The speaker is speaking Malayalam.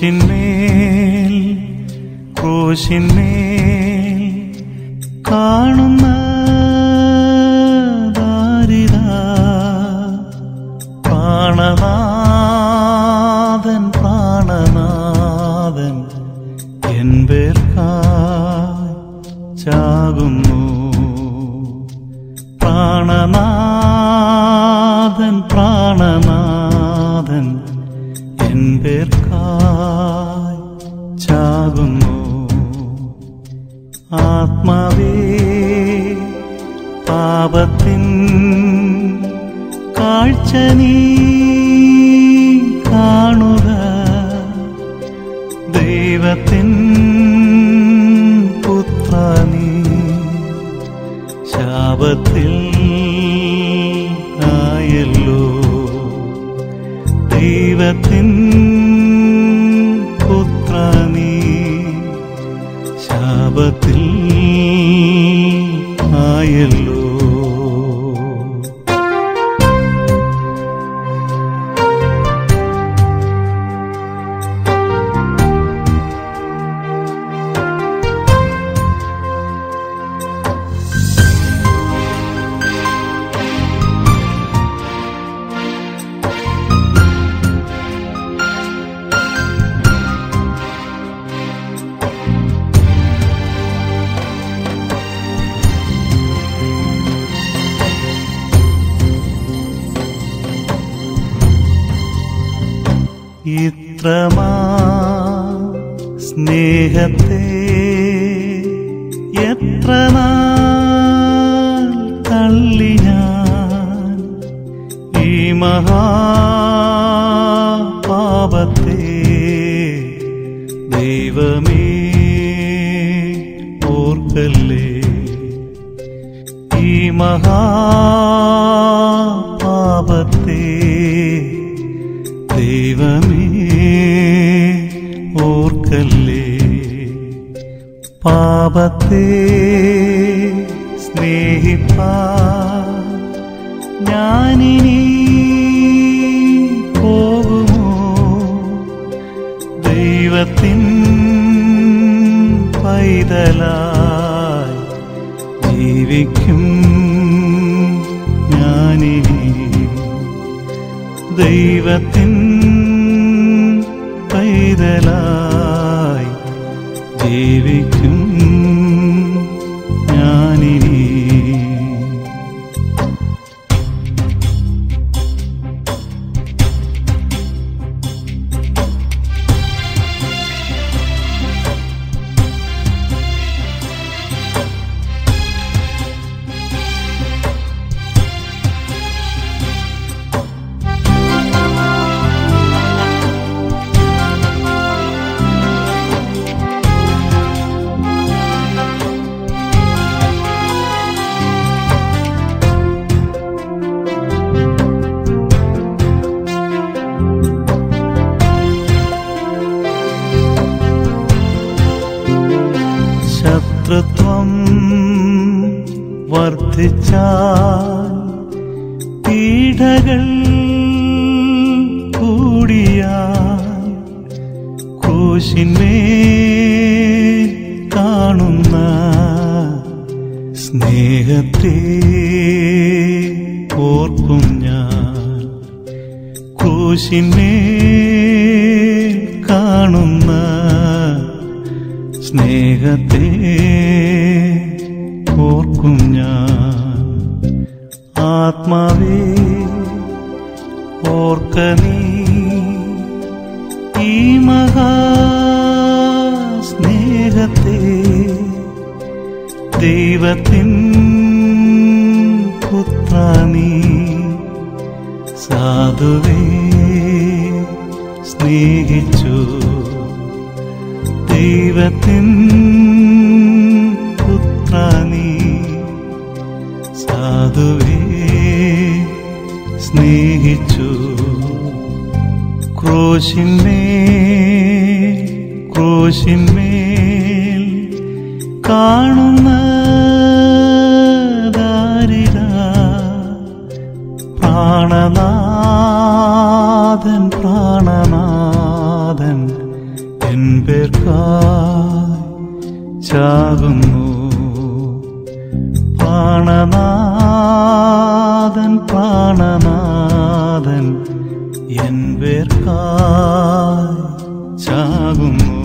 ക്രൂശിന്മേൽ ക്രൂശിന്മേൽ കാണുന്ന ദാരിതാ പ്രാണനാഥൻ പ്രാണനാഥൻ എൻ പേർക്കായി ചാകുന്നു പ്രാണനാഥൻ പ്രാണനാഥൻ എൻ പേർക്കായി ചാകുന്നു ആത്മാവേ പാപത്തിൻ കാഴ്ച നീ കാണുക ദൈവത്തിൻ പുത്ര നീ ശാപത്തിൽ ആയല്ലോ ദൈവത്തിൻ പുത്ര നീ ശാപത്തിൽ ആയല്ലോ ഇത്രമാ സ്നേഹത്തെ എത്ര നാൾ തള്ളി ഞാൻ ഈ മഹാപാപത്തെ ദൈവമേ ഓർക്കല്ലേ ഈ മഹാപാപത്തെ ദൈവമേ ഓർക്കല്ലേ പാപത്തെ സ്നേഹിപ്പാ ഞാനിനി പോകുമോ ദൈവത്തിൻ പൈതലായി ജീവിക്കും ഞാനിനി ദൈവത്തിൻ പൈതലായി ജീവിക്കും ഞാനിനി ശത്രുത്വം വർദ്ധിച്ചാൽ പീഡകൾ കൂടിയാൽ ക്രൂശിന്മേൽ കാണുന്ന സ്നേഹത്തെ ഓർക്കും ഞാൻ ക്രൂശിന്മേൽ കാണുന്ന സ്നേഹത്തെ ഓർക്കും ഞാൻ ആത്മാവേ ഓർക്ക നീ ഈ മഹാസ്നേഹത്തെ ദൈവത്തിൻ പുത്ര നീ സാധുവേ സ്നേഹിച്ചു ദൈവത്തിൻ പുത്ര നീ സാധുവേ സ്നേഹിച്ചു ക്രോശിന്മേൽ ക്രോശിന്മേൽ കാണുന്ന ദാരിതാ പ്രാണനാഥൻ പ്രാണനാഥൻ ചാകുന്നു പ്രാണനാഥൻ പ്രാണനാഥൻ എൻ പേർക്കായി ചാകുന്നു